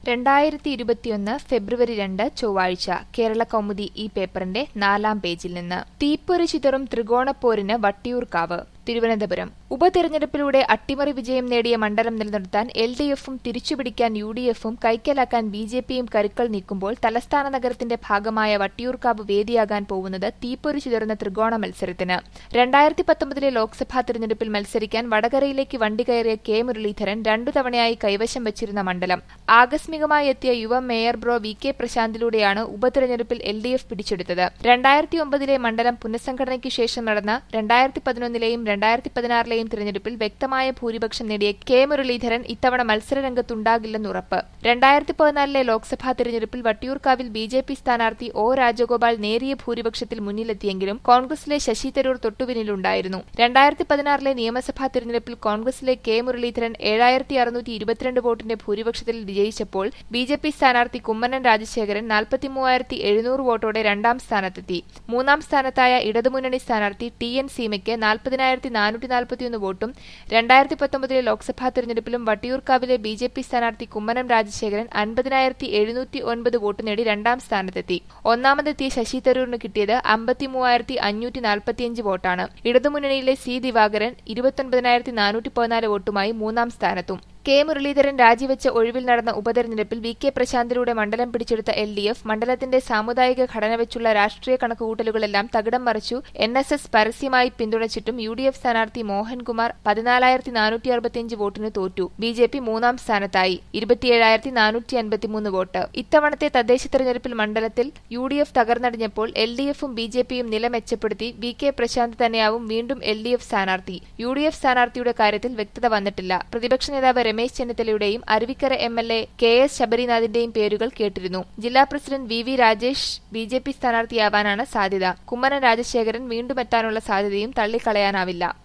രണ്ടായിരത്തി ഇരുപത്തിയൊന്ന് ഫെബ്രുവരി രണ്ട് ചൊവ്വാഴ്ച കേരള കൗമുദി ഈ പേപ്പറിന്റെ നാലാം പേജിൽ നിന്ന് തീപ്പൊരി ചിതറും ത്രികോണപ്പോരിന് വട്ടിയൂർക്കാവ് തിരുവനന്തപുരം ഉപതെരഞ്ഞെടുപ്പിലൂടെ അട്ടിമറി വിജയം നേടിയ മണ്ഡലം നിലനിർത്താൻ എൽ ഡി എഫും തിരിച്ചുപിടിക്കാൻ യു ഡി എഫും കൈക്കലാക്കാൻ ബി ജെ പിയും കരുക്കൾ നീക്കുമ്പോൾ തലസ്ഥാന നഗരത്തിന്റെ ഭാഗമായ വട്ടിയൂർക്കാവ് വേദിയാകാൻ പോകുന്നത് തീപ്പൊരി ചിതറുന്ന ത്രികോണ മത്സരത്തിന് രണ്ടായിരത്തി പത്തൊമ്പതിലെ ലോക്സഭാ തിരഞ്ഞെടുപ്പിൽ മത്സരിക്കാൻ വടകരയിലേക്ക് വണ്ടി കയറിയ കെ മുരളീധരൻ രണ്ടു തവണയായി കൈവശം വച്ചിരുന്ന മണ്ഡലം ആകസ്മികമായി എത്തിയ യുവ മേയർ ബ്രോ വി കെ പ്രശാന്തിലൂടെയാണ് ഉപതെരഞ്ഞെടുപ്പിൽ എൽ ഡി എഫ് പിടിച്ചെടുത്തത് രണ്ടായിരത്തി ഒമ്പതിലെ മണ്ഡലം പുനഃസംഘടനയ്ക്ക് ശേഷം നടന്ന രണ്ടായിരത്തി പതിനൊന്നിലെയും രണ്ടായിരത്തി പതിനാറിലെയും തിരഞ്ഞെടുപ്പിൽ വ്യക്തമായ ഭൂരിപക്ഷം നേടിയ കെ മുരളീധരൻ ഇത്തവണ മത്സരരംഗത്തുണ്ടാകില്ലെന്ന് ഉറപ്പ് രണ്ടായിരത്തി പതിനാലിലെ ലോക്സഭാ തിരഞ്ഞെടുപ്പിൽ വട്ടിയൂർക്കാവിൽ ബി ജെ പി സ്ഥാനാർത്ഥി ഒ രാജഗോപാൽ നേരിയ ഭൂരിപക്ഷത്തിൽ മുന്നിലെത്തിയെങ്കിലും കോൺഗ്രസിലെ ശശി തരൂർ തൊട്ടുപിന്നിലുണ്ടായിരുന്നു രണ്ടായിരത്തി പതിനാറിലെ നിയമസഭാ തിരഞ്ഞെടുപ്പിൽ കോൺഗ്രസിലെ കെ മുരളീധരൻ ഏഴായിരത്തി അറുന്നൂറ്റി ഇരുപത്തിരണ്ട് വോട്ടിന്റെ ഭൂരിപക്ഷത്തിൽ വിജയിച്ചപ്പോൾ ബി ജെ പി സ്ഥാനാർത്ഥി കുമ്മനം രാജശേഖരൻ നാൽപ്പത്തിമൂവായിരത്തി എഴുന്നൂറ് വോട്ടോടെ രണ്ടാം സ്ഥാനത്തെത്തി മൂന്നാം സ്ഥാനത്തായ ഇടതുമുന്നണി സ്ഥാനാർത്ഥി ടി എൻ സീമയ്ക്ക് നാൽപ്പതിനായിരത്തി നാനൂറ്റി നാൽപ്പത്തിയൊന്ന് വോട്ടും രണ്ടായിരത്തി പത്തൊമ്പതിലെ ലോക്സഭാ തെരഞ്ഞെടുപ്പിലും വട്ടിയൂർക്കാവിലെ ബി ജെ പി സ്ഥാനാർത്ഥി കുമ്മനം രാജശേഖരൻ അൻപതിനായിരത്തി എഴുന്നൂറ്റി ഒൻപത് വോട്ട് നേടി രണ്ടാം സ്ഥാനത്തെത്തി ഒന്നാമതെത്തിയ ശശി തരൂരിന് കിട്ടിയത് അമ്പത്തിമൂവായിരത്തി അഞ്ഞൂറ്റി നാൽപ്പത്തിയഞ്ച് വോട്ടാണ് ഇടതുമുന്നണിയിലെ സി ദിവാകരൻ ഇരുപത്തൊൻപതിനായിരത്തി നാനൂറ്റി പതിനാല് വോട്ടുമായി മൂന്നാം സ്ഥാനത്തും കെ മുരളീധരൻ രാജിവെച്ച ഒഴിവിൽ നടന്ന ഉപതെരഞ്ഞെടുപ്പിൽ വി കെ പ്രശാന്തിലൂടെ മണ്ഡലം പിടിച്ചെടുത്ത എൽ ഡി എഫ് മണ്ഡലത്തിന്റെ സാമുദായിക ഘടന വെച്ചുള്ള രാഷ്ട്രീയ കണക്കുകൂട്ടലുകളെല്ലാം തകിടം മറിച്ചു എൻ എസ് എസ് പരസ്യമായി പിന്തുണച്ചിട്ടും യു ഡി എഫ് സ്ഥാനാർത്ഥി മോഹൻകുമാർ പതിനാലായിരത്തി നാനൂറ്റി അറുപത്തിയഞ്ച് വോട്ടിന് തോറ്റു ബി ജെ പി മൂന്നാം സ്ഥാനത്തായി ഇരുപത്തിയേഴായിരത്തി നാനൂറ്റി അൻപത്തിമൂന്ന് വോട്ട് ഇത്തവണത്തെ തദ്ദേശ തെരഞ്ഞെടുപ്പിൽ മണ്ഡലത്തിൽ യു ഡി എഫ് തകർന്നടിഞ്ഞപ്പോൾ എൽ ഡി എഫും ബി ജെ പിയും നില മെച്ചപ്പെടുത്തി വി കെ പ്രശാന്ത് തന്നെയാവും വീണ്ടും എൽ ഡി എഫ് സ്ഥാനാർത്ഥി യു ഡി എഫ് സ്ഥാനാർത്ഥിയുടെ കാര്യത്തിൽ വ്യക്തത വന്നിട്ടില്ല പ്രതിപക്ഷ നേതാവ് രമേശ് ചെന്നിത്തലയുടെയും Aruvikkara M L A K S ശബരിനാഥിന്റെയും പേരുകൾ കേട്ടിരുന്നു ജില്ലാ president V V Rajesh B J P സ്ഥാനാർത്ഥിയാവാനാണ് സാധ്യത കുമ്മനം രാജശേഖരൻ വീണ്ടും എത്താനുള്ള സാധ്യതയും തള്ളിക്കളയാനാവില്ല